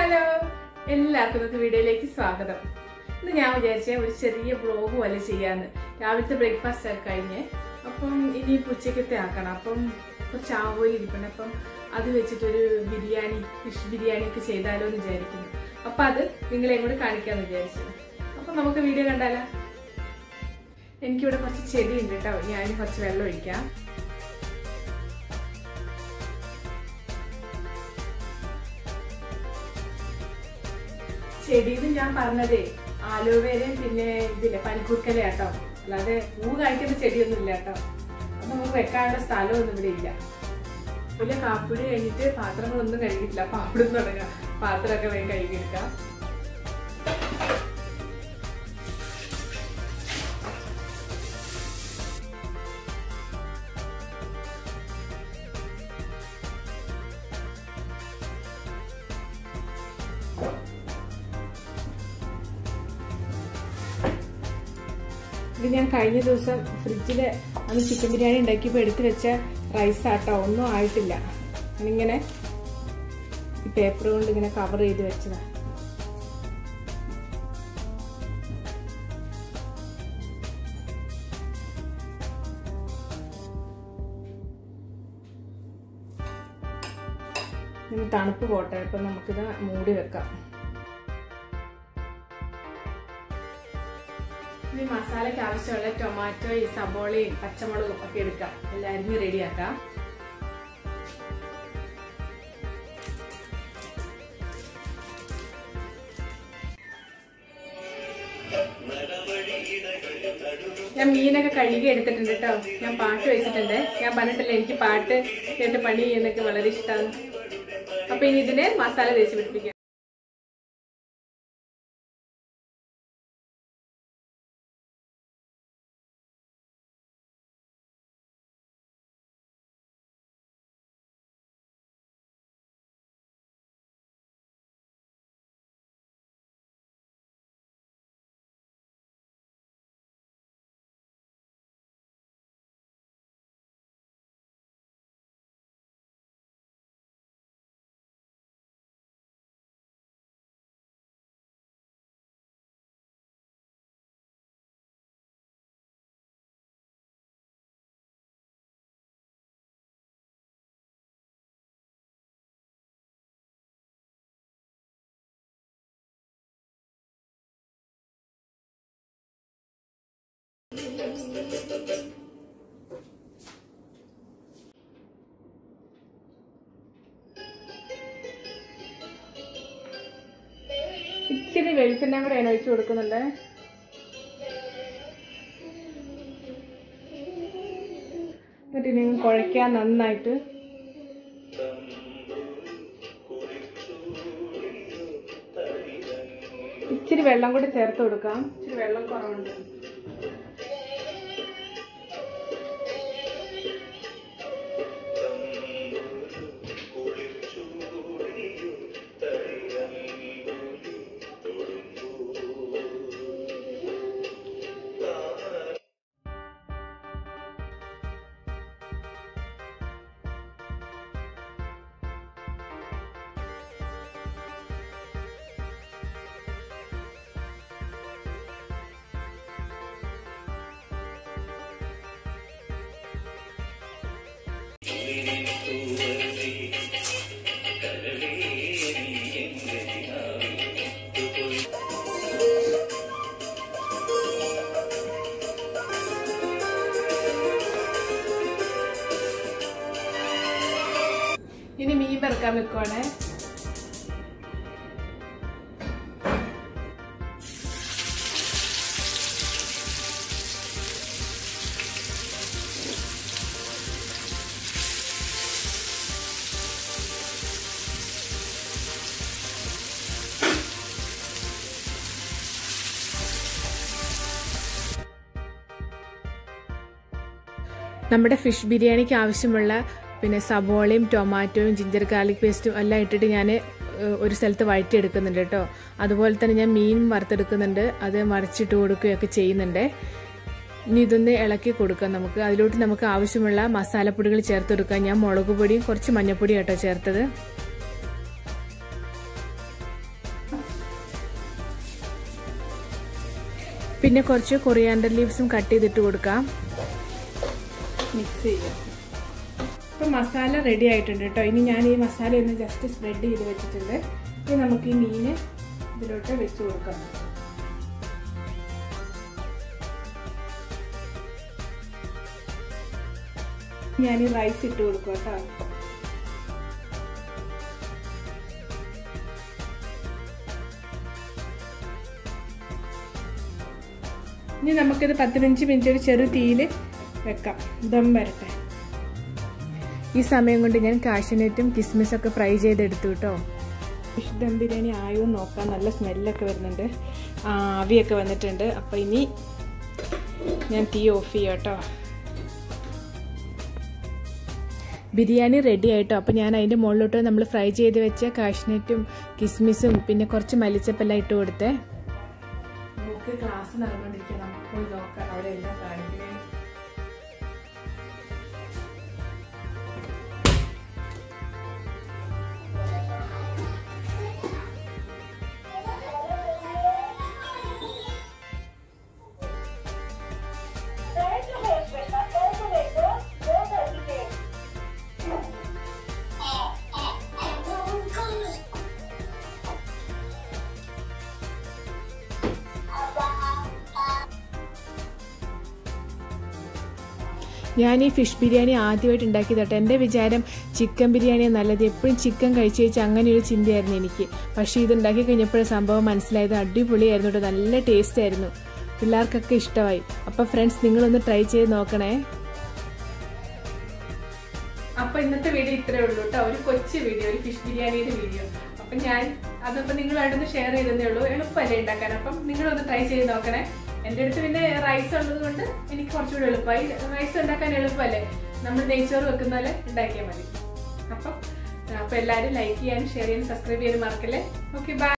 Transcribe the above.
hello എല്ലാവർക്കും ഇന്നത്തെ വീഡിയോയിലേക്ക് സ്വാഗതം ഇന്ന് ഞാൻ വിചാരിച്ച ഒരു ചെറിയ വ്ലോഗ് പോലെ ചെയ്യാന്ന് രാവിലത്തെ ബ്രേക്ക്ഫാസ്റ്റ് ഒക്കെ കഴിഞ്ഞ് അപ്പം ഇനി ഉച്ചക്കത്തെ ആക്കണം അപ്പം കുറച്ച് ആവോലി ഇരിപ്പുണ്ട് അപ്പം അത് വെച്ചിട്ടൊരു ബിരിയാണി ഫിഷ് ബിരിയാണി ഒക്കെ ചെയ്താലോ എന്ന് വിചാരിക്കുന്നു അപ്പം അത് നിങ്ങളെയും കൂടെ കാണിക്കാമെന്ന് വിചാരിച്ചു അപ്പം നമുക്ക് വീഡിയോ കണ്ടാലോ എനിക്കിവിടെ കുറച്ച് ചെടി ഉണ്ട് കേട്ടോ ഞാൻ കുറച്ച് വെള്ളം ഒഴിക്കാം ചെടിന്ന് ഞാൻ പറഞ്ഞതേ ആലോവേരയും പിന്നെ ഇതില്ലേ പനിക്കൂർക്കല കേട്ടോ അല്ലാതെ പൂ കായ്ക്കുന്ന ചെടിയൊന്നും ഇല്ല കേട്ടോ അപ്പൊ നമുക്ക് വെക്കാനുള്ള സ്ഥലമൊന്നും ഇവിടെ ഇല്ല പിന്നെ കാപ്പിടി കഴിഞ്ഞിട്ട് പാത്രങ്ങളൊന്നും കഴുകിയിട്ടില്ല അപ്പൊ അവിടെ നിന്ന് തുടങ്ങാം പാത്രമൊക്കെ വേഗം കഴുകിയെടുക്കാം ഇത് ഞാൻ കഴിഞ്ഞ ദിവസം ഫ്രിഡ്ജിൽ അന്ന് ചിക്കൻ ബിരിയാണി ഉണ്ടാക്കിയപ്പോൾ എടുത്തു വെച്ച റൈസ് ആട്ടോ ഒന്നും ആയിട്ടില്ല ഞാനിങ്ങനെ ഈ പേപ്പർ കൊണ്ട് ഇങ്ങനെ കവർ ചെയ്ത് വെച്ചതാ ഇനി തണുപ്പ് പോട്ടെ അപ്പം നമുക്കിത് മൂടി വെക്കാം ഇനി മസാലയ്ക്ക് ആവശ്യമുള്ള ടൊമാറ്റോയും സബോളയും പച്ചമുളകും ഒക്കെ എടുക്കാം എല്ലാം അരിഞ്ഞ് റെഡിയാക്കാം ഞാൻ മീനൊക്കെ കഴുകി എടുത്തിട്ടുണ്ട് കേട്ടോ ഞാൻ പാട്ട് വെച്ചിട്ടുണ്ട് ഞാൻ പറഞ്ഞിട്ടില്ല എനിക്ക് പാട്ട് കേട്ട് പണി ചെയ്യുന്നൊക്കെ വളരെ ഇഷ്ടമാണ് അപ്പൊ ഇനി ഇതിനെ മസാല തേച്ച് പിടിപ്പിക്കാം ഇച്ചിരി വെളിച്ചെണ്ണ കൂടെ ഞാൻ ഒഴിച്ചു കൊടുക്കുന്നുണ്ട് എന്നിട്ട് ഇനി കുഴയ്ക്കാൻ നന്നായിട്ട് ഇച്ചിരി വെള്ളം കൂടി ചേർത്ത് കൊടുക്കാം ഇച്ചിരി വെള്ളം കുറവുണ്ട് ഇനി മീൻ പെറുക്കാൻ വെക്കുവാണേ നമ്മുടെ ഫിഷ് ബിരിയാണിക്ക് ആവശ്യമുള്ള പിന്നെ സബോളയും ടൊമാറ്റോയും ജിഞ്ചർ ഗാർലിക് പേസ്റ്റും എല്ലാം ഇട്ടിട്ട് ഞാൻ ഒരു സ്ഥലത്ത് വഴറ്റിയെടുക്കുന്നുണ്ട് കേട്ടോ അതുപോലെ തന്നെ ഞാൻ മീൻ വറുത്തെടുക്കുന്നുണ്ട് അത് മറിച്ചിട്ട് കൊടുക്കുകയൊക്കെ ചെയ്യുന്നുണ്ട് ഇനി ഇതൊന്ന് ഇളക്കി കൊടുക്കാം നമുക്ക് അതിലോട്ട് നമുക്ക് ആവശ്യമുള്ള മസാലപ്പൊടികൾ ചേർത്ത് കൊടുക്കാം ഞാൻ മുളക് പൊടിയും കുറച്ച് മഞ്ഞപ്പൊടിയും കേട്ടോ ചേർത്തത് പിന്നെ കുറച്ച് കൊറിയാണ്ടർ ലീവ്സും കട്ട് ചെയ്തിട്ട് കൊടുക്കാം മിക്സ് ചെയ്യാം ഇപ്പം മസാല റെഡി ആയിട്ടുണ്ട് കേട്ടോ ഇനി ഞാൻ ഈ മസാല ഒന്ന് ജസ്റ്റ് സ്പ്രെഡ് ചെയ്ത് വെച്ചിട്ടുണ്ട് ഇനി നമുക്ക് ഈ മീന് ഇതിലോട്ട് വെച്ച് കൊടുക്കാം ഞാൻ ഈ റൈസ് ഇട്ട് കൊടുക്കും കേട്ടോ ഇനി നമുക്കിത് പത്ത് പതിനഞ്ച് മിനിറ്റ് ഒരു ചെറു തീയിൽ വെക്കാം ദം വരട്ടെ ഈ സമയം കൊണ്ട് ഞാൻ കാഷ്യനറ്റും കിസ്മിസൊക്കെ ഫ്രൈ ചെയ്തെടുത്തു കേട്ടോ ഫിഷ് ദം ബിരിയാണി ആയോ നോക്കാം നല്ല സ്മെല്ലൊക്കെ വരുന്നുണ്ട് ആവിയൊക്കെ വന്നിട്ടുണ്ട് അപ്പോൾ ഇനി ഞാൻ തീ ഓഫ് ചെയ്യാം കേട്ടോ ബിരിയാണി റെഡി ആയിട്ടോ അപ്പോൾ ഞാൻ അതിൻ്റെ മുകളിലോട്ട് നമ്മൾ ഫ്രൈ ചെയ്ത് വെച്ച കാഷ്നറ്റും കിസ്മിസും പിന്നെ കുറച്ച് മല്ലിച്ചപ്പെല്ലാം ഇട്ട് കൊടുത്തേ നമുക്ക് ക്ലാസ് നടന്നുകൊണ്ടിരിക്കുക നമുക്ക് പോയി നോക്കാം അവിടെ എല്ലാം കാണിക്കുന്നത് ഞാൻ ഈ ഫിഷ് ബിരിയാണി ആദ്യമായിട്ട് ഉണ്ടാക്കിയതട്ടെ എൻ്റെ വിചാരം ചിക്കൻ ബിരിയാണിയാണ് നല്ലത് എപ്പോഴും ചിക്കൻ കഴിച്ച് കഴിച്ച് അങ്ങനെ ഒരു ചിന്തയായിരുന്നു എനിക്ക് പക്ഷേ ഇത് ഉണ്ടാക്കി കഴിഞ്ഞപ്പോഴും സംഭവം മനസ്സിലായത് അടിപൊളിയായിരുന്നു കേട്ടോ നല്ല ടേസ്റ്റ് ആയിരുന്നു പിള്ളേർക്കൊക്കെ ഇഷ്ടമായി അപ്പോൾ ഫ്രണ്ട്സ് നിങ്ങളൊന്ന് ട്രൈ ചെയ്ത് നോക്കണേ അപ്പൊ ഇന്നത്തെ വീഡിയോ ഇത്രേ ഉള്ളൂ കേട്ടോ ഒരു കൊച്ചു വീഡിയോ ഒരു ഫിഷ് ബിരിയാണിയുടെ വീഡിയോ അപ്പൊ ഞാൻ അതപ്പോ നിങ്ങളായിട്ടൊന്ന് ഷെയർ ചെയ്തതേ ഉള്ളൂ എളുപ്പമല്ലേ ഉണ്ടാക്കാൻ അപ്പം നിങ്ങളൊന്ന് ട്രൈ ചെയ്ത് നോക്കണേ എൻ്റെ അടുത്ത് പിന്നെ റൈസ് ഉള്ളത് കൊണ്ട് എനിക്ക് കുറച്ചുകൂടി എളുപ്പമായി റൈസ് ഉണ്ടാക്കാൻ എളുപ്പമല്ലേ നമ്മൾ നെയ്ച്ചോറ് വെക്കുന്ന പോലെ ഉണ്ടാക്കിയാൽ മതി അപ്പം അപ്പൊ എല്ലാവരും ലൈക്ക് ചെയ്യാനും ഷെയർ ചെയ്യാനും സബ്സ്ക്രൈബ് ചെയ്യാനും മറക്കല്ലേ ഓക്കെ ബൈ